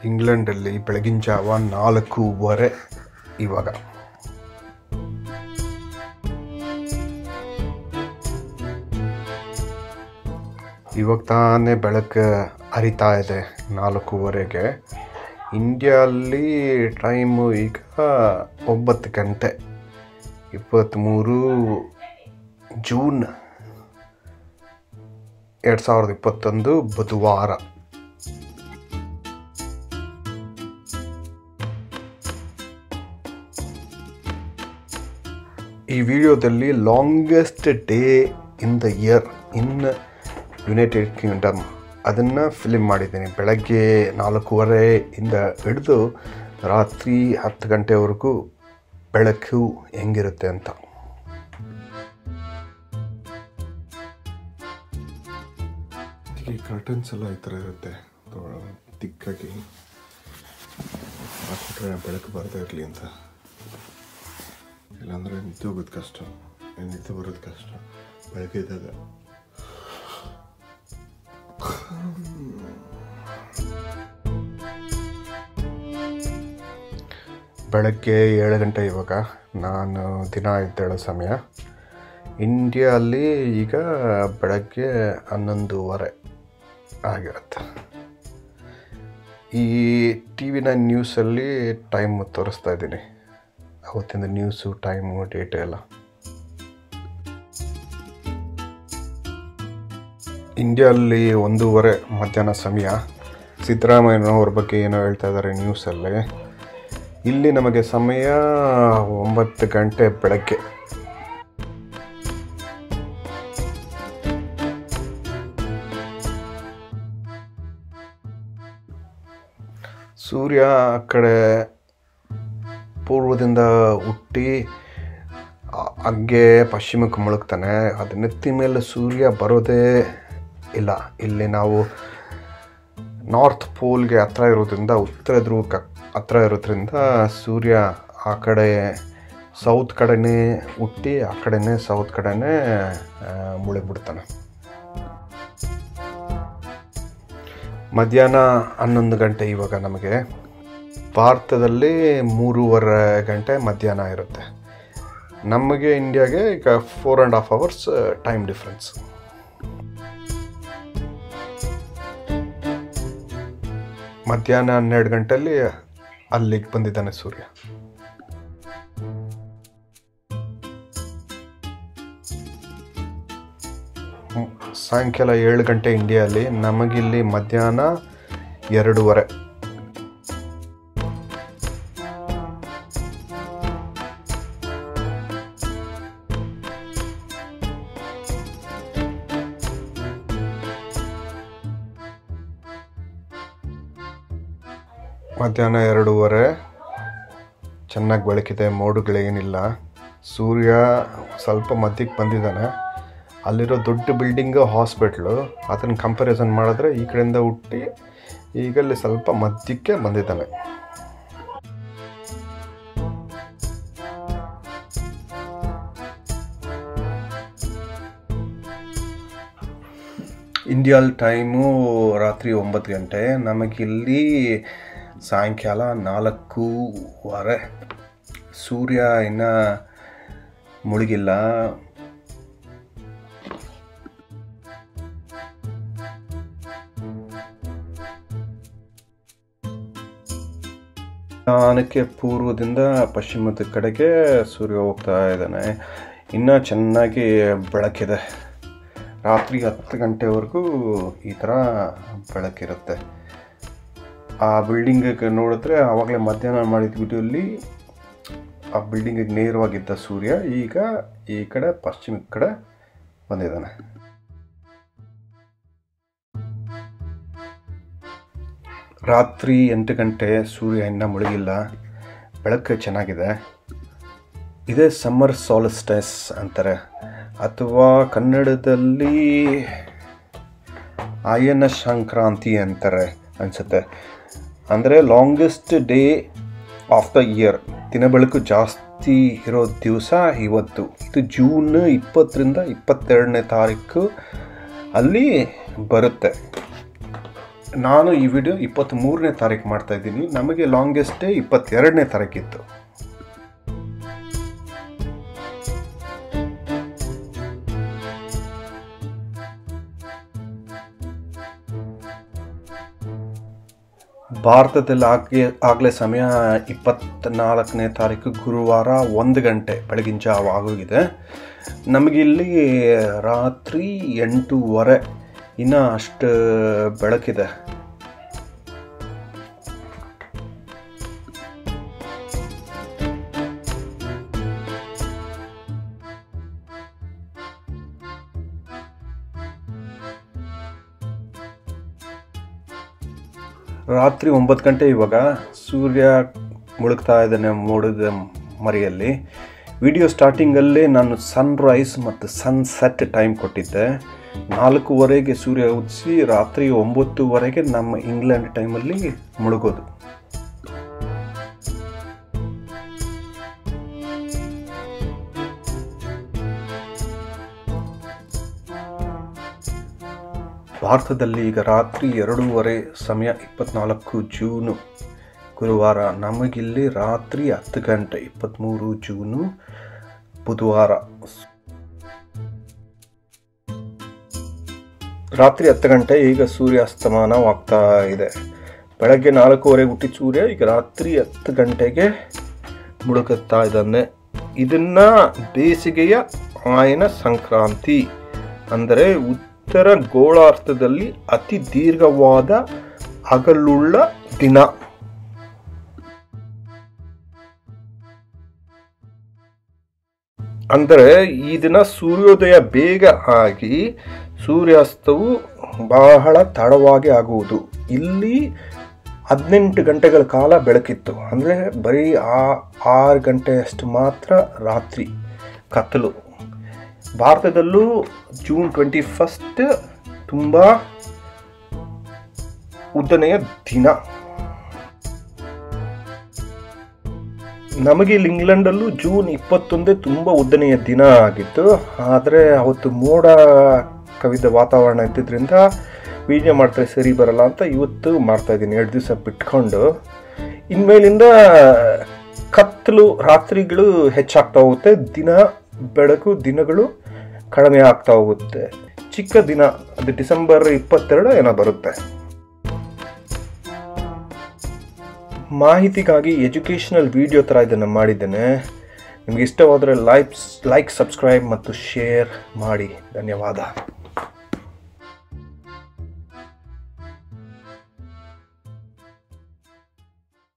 ಇಂಗ್ಲೆಂಡಲ್ಲಿ ಬೆಳಗಿನ ಜಾವ ನಾಲ್ಕೂವರೆ ಇವಾಗ ಇವಾಗ ತಾನೇ ಬೆಳಕು ಹರಿತಾ ಇದೆ ನಾಲ್ಕೂವರೆಗೆ ಇಂಡಿಯಲ್ಲಿ ಟೈಮು ಈಗ ಒಂಬತ್ತು ಗಂಟೆ ಇಪ್ಪತ್ತ್ಮೂರು ಜೂನ್ ಎರಡು ಸಾವಿರದ ಇಪ್ಪತ್ತೊಂದು ಬುಧವಾರ ಈ ವಿಡಿಯೋದಲ್ಲಿ longest day in the year in United Kingdom ಅದನ್ನು ಫಿಲ್ಮ್ ಮಾಡಿದ್ದೀನಿ ಬೆಳಗ್ಗೆ ನಾಲ್ಕೂವರೆ ಇಂದ ಹಿಡಿದು ರಾತ್ರಿ ಹತ್ತು ಗಂಟೆವರೆಗೂ ಬೆಳಕು ಹೆಂಗಿರುತ್ತೆ ಅಂತ ಈ ಕರ್ಟನ್ಸ್ ಎಲ್ಲ ಈ ಥರ ಇರುತ್ತೆ ತಿಕ್ಕಾಗಿ ಹಾಕ್ಬಿಟ್ರೆ ಬೆಳಕು ಬರ್ತಾ ಇರಲಿ ಅಂತ ಇಲ್ಲಾಂದರೆ ನಿದ್ದೆ ಹೋಗೋದು ಕಷ್ಟ ನಿದ್ದೆ ಬರೋದು ಕಷ್ಟ ಬೆಳಗ್ಗೆದಾಗ ಬೆಳಗ್ಗೆ ಏಳು ಗಂಟೆ ಇವಾಗ ನಾನು ದಿನ ಎದ್ದೇಳೋ ಸಮಯ ಇಂಡಿಯಲ್ಲಿ ಈಗ ಬೆಳಗ್ಗೆ ಹನ್ನೊಂದುವರೆ ಆಗಿರುತ್ತೆ ಈ ಟಿ ವಿ ನೈನ್ ನ್ಯೂಸಲ್ಲಿ ಟೈಮ್ ತೋರಿಸ್ತಾ ಇದ್ದೀನಿ ಅವತ್ತಿನ ನ್ಯೂಸು ಟೈಮು ಡೇಟ್ ಎಲ್ಲ ಇಂಡಿಯಲ್ಲಿ ಒಂದೂವರೆ ಮಧ್ಯಾಹ್ನ ಸಮಯ ಸಿದ್ದರಾಮಯ್ಯನವ್ರ ಬಗ್ಗೆ ಏನೋ ಹೇಳ್ತಾ ಇದ್ದಾರೆ ನ್ಯೂಸಲ್ಲಿ ಇಲ್ಲಿ ನಮಗೆ ಸಮಯ ಒಂಬತ್ತು ಗಂಟೆ ಬೆಳಗ್ಗೆ ಸೂರ್ಯ ಆ ಕಡೆ ಪೂರ್ವದಿಂದ ಹುಟ್ಟಿ ಆ- ಹಂಗೆ ಪಶ್ಚಿಮಕ್ಕೆ ಮುಳುಗ್ತಾನೆ ಅದು ನೆತ್ತಿ ಮೇಲೆ ಸೂರ್ಯ ಬರೋದೇ ಇಲ್ಲ ಇಲ್ಲಿ ನಾವು ನಾರ್ತ್ ಪೋಲ್ಗೆ ಹತ್ರ ಇರೋದ್ರಿಂದ ಉತ್ತರ ಧ್ರುವಕ್ಕೆ ಹತ್ರ ಇರೋದ್ರಿಂದ ಸೂರ್ಯ ಆ ಕಡೆ ಸೌತ್ ಕಡೆನೇ ಹುಟ್ಟಿ ಆ ಕಡೆನೇ ಸೌತ್ ಕಡೆನೇ ಆ, ಮುಳುಗ್ಬಿಡ್ತಾನೆ ಮಧ್ಯಾಹ್ನ ಹನ್ನೊಂದು ಗಂಟೆ ಇವಾಗ ನಮಗೆ ಭಾರತದಲ್ಲಿ ಮೂರುವರೆ ಗಂಟೆ ಮಧ್ಯಾಹ್ನ ಇರುತ್ತೆ ನಮಗೆ ಇಂಡಿಯಾಗೆ ಈಗ four and half hours time difference ಮಧ್ಯಾಹ್ನ ಹನ್ನೆರಡು ಗಂಟೆಯಲ್ಲಿ ಅಲ್ಲಿಗೆ ಬಂದಿದ್ದಾನೆ ಸೂರ್ಯ ಹ್ಮ್. ಸಾಯಂಕಾಲ ಏಳು ಗಂಟೆ ಇಂಡಿಯಾದಲ್ಲಿ ನಮಗಿಲ್ಲಿ ಮಧ್ಯಾಹ್ನ ಎರಡೂವರೆ ಮಧ್ಯಾಹ್ನ ಎರಡೂವರೆ ಚೆನ್ನಾಗಿ ಬೆಳಕಿದೆ ಮೋಡುಗಳೇನಿಲ್ಲ ಸೂರ್ಯ ಸ್ವಲ್ಪ ಮಧ್ಯಕ್ಕೆ ಬಂದಿದ್ದಾನೆ ಅಲ್ಲಿರೋ ದೊಡ್ಡ ಬಿಲ್ಡಿಂಗು ಹಾಸ್ಪಿಟ್ಲು ಅದನ್ನು ಕಂಪ್ಯಾರಿಸನ್ ಮಾಡಿದ್ರೆ ಈ ಕಡೆಯಿಂದ ಹುಟ್ಟಿ ಈಗಲ್ಲಿ ಸ್ವಲ್ಪ ಮಧ್ಯಕ್ಕೆ ಬಂದಿದ್ದಾನೆ ಇಂಡಿಯಲ್ ಟೈಮು ರಾತ್ರಿ ಒಂಬತ್ತು ಗಂಟೆ ನಮಗಿಲ್ಲಿ ಸಾಯಂಕಾಲ ನಾಲ್ಕೂವರೆ ಸೂರ್ಯ ಇನ್ನು ಮುಳುಗಿಲ್ಲ ನಿಧಾನಕ್ಕೆ ಪೂರ್ವದಿಂದ ಪಶ್ಚಿಮದ ಕಡೆಗೆ ಸೂರ್ಯ ಹೋಗ್ತಾ ಇದ್ದಾನೆ ಇನ್ನೂ ಚೆನ್ನಾಗಿ ಬೆಳಕಿದೆ ರಾತ್ರಿ ಹತ್ತು ಗಂಟೆವರೆಗೂ ಈ ಥರ ಬೆಳಕಿರುತ್ತೆ ಆ ಬಿಲ್ಡಿಂಗಿಗೆ ನೋಡಿದ್ರೆ ಆವಾಗಲೇ ಮಧ್ಯಾಹ್ನ ಮಾಡಿದ ವಿಡಿಯೋಲ್ಲಿ ಆ ಬಿಲ್ಡಿಂಗಿಗೆ ನೇರವಾಗಿದ್ದ ಸೂರ್ಯ ಈಗ ಈ ಕಡೆ ಪಶ್ಚಿಮದ ಕಡೆ ಬಂದಿದ್ದಾನೆ ರಾತ್ರಿ ಎಂಟು ಗಂಟೆ ಸೂರ್ಯ ಇನ್ನೂ ಮುಳುಗಿಲ್ಲ ಬೆಳಕು ಚೆನ್ನಾಗಿದೆ ಇದೇ ಸಮ್ಮರ್ ಸಾಲಿಸ್ಟೈಸ್ ಅಂತಾರೆ ಅಥವಾ ಕನ್ನಡದಲ್ಲಿ ಆಯನ ಸಂಕ್ರಾಂತಿ ಅಂತಾರೆ ಅನಿಸುತ್ತೆ ಅಂದರೆ longest day of the year ದಿನಬೆಳಕು ಜಾಸ್ತಿ ಇರೋ ದಿವಸ ಇವತ್ತು ಇದು ಜೂನ್ ಇಪ್ಪತ್ತರಿಂದ ಇಪ್ಪತ್ತೆರಡನೇ ತಾರೀಕು ಅಲ್ಲಿ ಬರುತ್ತೆ ನಾನು ಈ ವಿಡಿಯೋ ಇಪ್ಪತ್ತ್ಮೂರನೇ ತಾರೀಕು ಮಾಡ್ತಾ ಇದ್ದೀನಿ ನಮಗೆ ಲಾಂಗೆಸ್ಟ್ ಡೇ ಇಪ್ಪತ್ತೆರಡನೇ ತಾರೀಕಿತ್ತು ಭಾರತದಲ್ಲಿ ಆಗಲೇ ಆಗಲೇ ಸಮಯ ಇಪ್ಪತ್ತ್ನಾಲ್ಕನೇ ತಾರೀಕು ಗುರುವಾರ ಒಂದು ಗಂಟೆ ಬೆಳಗಿನ ಜಾವ ಆಗೋಗಿದೆ ನಮಗಿಲ್ಲಿ ರಾತ್ರಿ ಎಂಟೂವರೆ ಇನ್ನೂ ಅಷ್ಟು ಬೆಳಕಿದೆ ರಾತ್ರಿ ಒಂಬತ್ತು ಗಂಟೆ ಇವಾಗ ಸೂರ್ಯ ಮುಳುಗ್ತಾ ಇದ್ದಾನೆ ಮೋಡದ ಮರೆಯಲ್ಲಿ ವಿಡಿಯೋ ಸ್ಟಾರ್ಟಿಂಗಲ್ಲೇ ನಾನು ಸನ್ರೈಸ್ ಮತ್ತು ಸನ್ಸೆಟ್ ಟೈಮ್ ಕೊಟ್ಟಿದ್ದೆ ನಾಲ್ಕೂವರೆಗೆ ಸೂರ್ಯ ಉದಿಸಿ ರಾತ್ರಿ ಒಂಬತ್ತುವರೆಗೆ ನಮ್ಮ ಇಂಗ್ಲೆಂಡ್ ಟೈಮಲ್ಲಿ ಮುಳುಗೋದು ಭಾರತದಲ್ಲಿ ಈಗ ರಾತ್ರಿ ಎರಡೂವರೆ ಸಮಯ ಇಪ್ಪತ್ನಾಲ್ಕು ಜೂನು ಗುರುವಾರ ನಮಗಿಲ್ಲಿ ರಾತ್ರಿ ಹತ್ತು ಗಂಟೆ ಇಪ್ಪತ್ತ್ಮೂರು ಜೂನು ಬುಧವಾರ ರಾತ್ರಿ ಹತ್ತು ಗಂಟೆ ಈಗ ಸೂರ್ಯಾಸ್ತಮಾನವಾಗ್ತಾ ಇದೆ ಬೆಳಗ್ಗೆ ನಾಲ್ಕೂವರೆಗೆ ಹುಟ್ಟಿದ ಸೂರ್ಯ ಈಗ ರಾತ್ರಿ ಹತ್ತು ಗಂಟೆಗೆ ಮುಳುಗುತ್ತಾ ಇದ್ದಾನೆ ಇದನ್ನ ಬೇಸಿಗೆಯ ಆಯನ ಸಂಕ್ರಾಂತಿ ಅಂದರೆ ಉತ್ತರ ಗೋಳಾರ್ಥದಲ್ಲಿ ಅತಿ ದೀರ್ಘವಾದ ಹಗಲುಳ್ಳ ದಿನ ಅಂದರೆ ಈ ದಿನ ಸೂರ್ಯೋದಯ ಬೇಗ ಆಗಿ ಸೂರ್ಯಾಸ್ತವು ಬಹಳ ತಡವಾಗಿ ಆಗುವುದು ಇಲ್ಲಿ ಹದಿನೆಂಟು ಗಂಟೆಗಳ ಕಾಲ ಬೆಳಕಿತ್ತು ಅಂದರೆ ಬರೀ ಆ ಆರು ಗಂಟೆಯಷ್ಟು ಮಾತ್ರ ರಾತ್ರಿ ಕತ್ತಲು ಭಾರತದಲ್ಲೂ ಜೂನ್ ಟ್ವೆಂಟಿ ಫಸ್ಟ್ ತುಂಬ ಉದ್ದನೆಯ ದಿನ ನಮಗೆ ಇಲ್ಲಿ ಇಂಗ್ಲೆಂಡಲ್ಲೂ ಜೂನ್ ಇಪ್ಪತ್ತೊಂದೇ ತುಂಬ ಉದ್ದನೆಯ ದಿನ ಆಗಿತ್ತು ಆದರೆ ಅವತ್ತು ಮೋಡ ಕವಿದ ವಾತಾವರಣ ಇದ್ದಿದ್ದರಿಂದ ವಿಡಿಯೋ ಮಾಡ್ತಾರೆ ಸರಿ ಬರಲ್ಲ ಅಂತ ಇವತ್ತು ಮಾಡ್ತಾ ಇದ್ದೀನಿ ಎರಡು ದಿವಸ ಬಿಟ್ಕೊಂಡು ಇನ್ಮೇಲಿಂದ ಕತ್ತಲು ರಾತ್ರಿಗಳು ಹೆಚ್ಚಾಗ್ತಾ ಹೋಗುತ್ತೆ ದಿನ ಬೆಳಕು ದಿನಗಳು ಕಡಿಮೆ ಆಗ್ತಾ ಹೋಗುತ್ತೆ ಚಿಕ್ಕ ದಿನ ಅದು ಡಿಸೆಂಬರ್ ಇಪ್ಪತ್ತೆರಡು ಏನೋ ಬರುತ್ತೆ ಮಾಹಿತಿಗಾಗಿ ಎಜುಕೇಷನಲ್ ವಿಡಿಯೋ ಥರ ಇದನ್ನು ಮಾಡಿದ್ದೇನೆ ನಿಮಗೆ ಇಷ್ಟವಾದರೆ ಲೈಕ್ ಲೈಕ್ ಸಬ್ಸ್ಕ್ರೈಬ್ ಮತ್ತು ಶೇರ್ ಮಾಡಿ ಧನ್ಯವಾದ